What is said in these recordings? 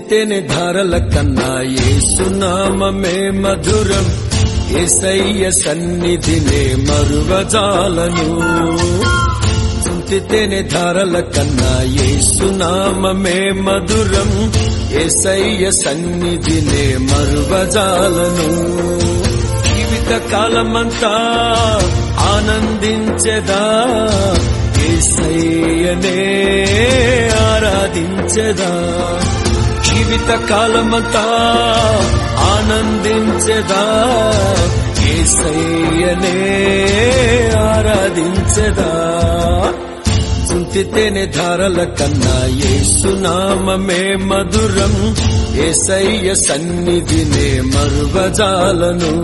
చుంటితేనే ధారల కన్నా ఏసునామమే మధురం ఏసయ్య సన్నిధినే మరువజాలను చుంటితేనే ధారల కన్నా ఏసునామమే మధురం ఏసయ్య సన్నిధినే మరువజాలను జీవిత కాలమంతా ఆనందించెదా ఏసయ్యనే ఆరాధించెదా జీవిత కాలమంతా ఆనందించెదా ఏసయ్యనే ఆరాధించెదా చుంటితేనే ధారల కన్నా ఏసునామమే మధురం ఏసయ్య సన్నిధినే మరువజాలను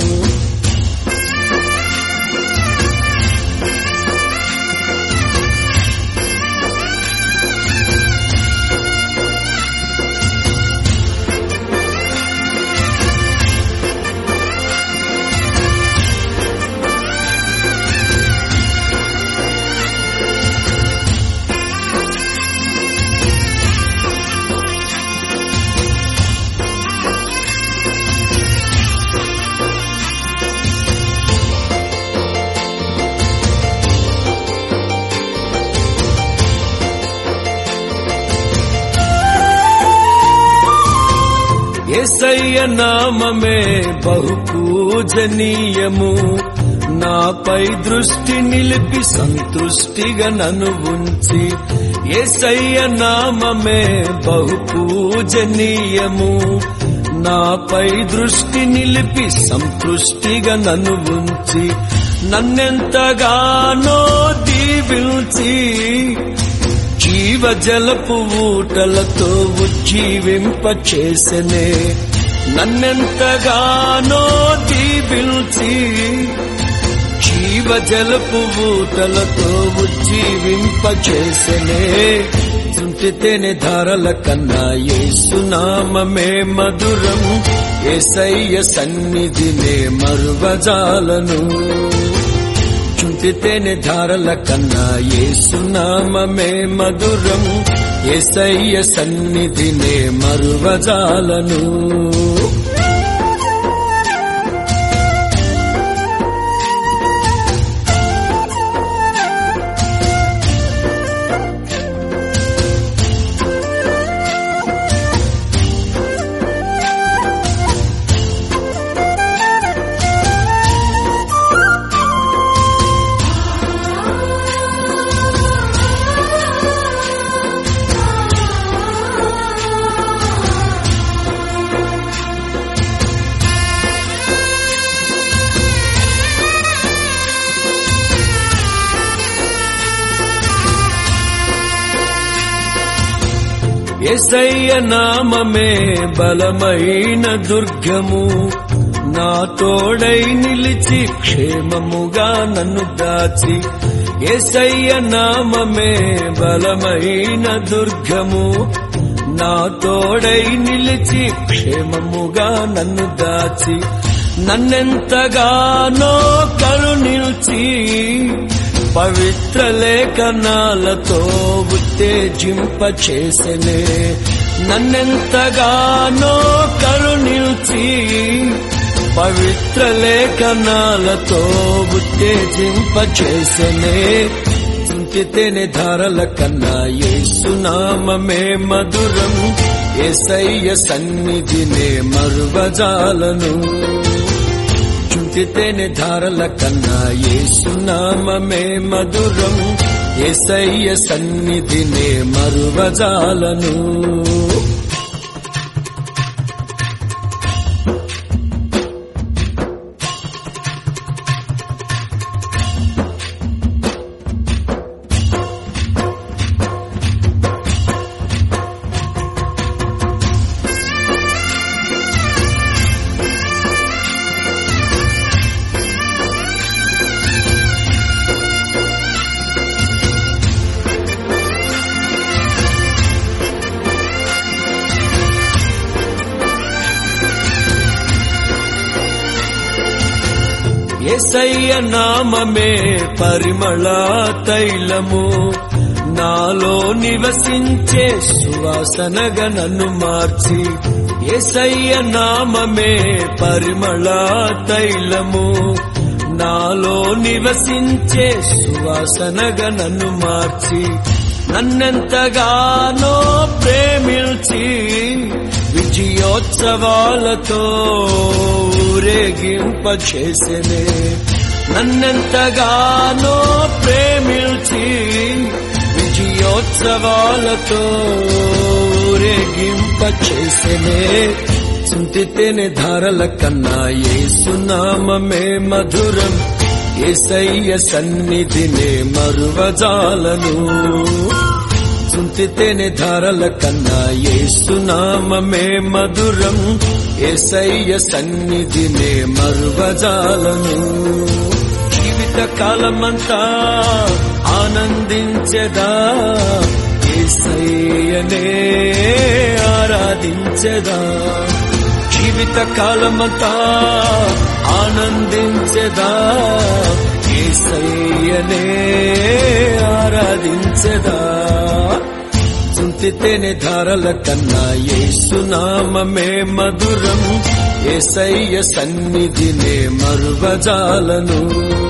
ఏసయ్య నామమే బహు పూజనీయము నాపై దృష్టి నిలిపి సంతృష్టిగా నన్ను ఉంచి ఏసయ్య నామమే బహు పూజనీయము నాపై దృష్టి నిలిపి సంతృష్టిగా నన్ను ఉంచి నన్నెంతగానో దీవించి జీవ జలపు ఊటలతో ఉజ్జీవింప చేసనే నన్నెంతగానో దీవించి జీవ జలపు ఊటలతో ఉజ్జీవింప చేసనే చుంటితేనే ధారల కన్నా ఏసునామమే మధురం ఏసయ్య సన్నిధినే మరువజాలను చుంటితేనే ధారల కన్నా ఏసునామమే మధురం ఏసయ్య సన్నిధినే మరువజాలను ఎసయ్య నామమే బలమైన దుర్గము నా తోడై నిలిచి క్షేమముగా నన్ను దాచి ఎసయ్య నామమే బలమైన దుర్గము నా తోడై నిలిచి క్షేమముగా నన్ను దాచి నన్నెంతగానో కరుణిల్చి పవిత్ర లేఖనాలతో ఉత్తేజింప చేసనే నన్నెంతగానో కరుణిల్చి పవిత్ర లేఖనాలతో ఉత్తేజింప చేసనే చుంటితేనే ధారల కన్నా ఏసునామమే మధురం ఏసయ్య సన్నిధినే మరువజాలను చుంటితేనే ధారల కన్నా ఏసునామమే మధురం ఏసయ్య సన్నిధినే మరువజాలను ఏసయ్య నామమే పరిమళ తైలము నాలో నివసించే సువాసనగా నన్ను మార్చి ఏసయ్య నామమే పరిమళ తైలము నాలో నివసించే సువాసనగా నన్ను మార్చి నన్నెంతగానో ప్రేమిల్చి విజయోత్సవాలతో ఊరేగింపచేసెనే నన్నెంతగానో ప్రేమిల్చి విజయోత్సవాలతో ఊరేగింపచేసెనే చింతితేనే ధారల కన్నా ఏసునామమే మధురం ఏసయ్య సన్నిధినే మరువజాలను చింతితేనే ధారల కన్నా ఏసునామమే మధురం ఏసయ్య సన్నిధినే మరువజాలను జీవిత కాలమంతా ఆనందించదా ఏసయ్యనే ఆరాధించదా జీవిత కాలమంతా ఆనందించదా ఏసయ్యనే ఆరాధించదా చింతితేనే ధారల కన్నా ఏసునామమే మధురం ఏసయ్య సన్నిధినే మరువజాలను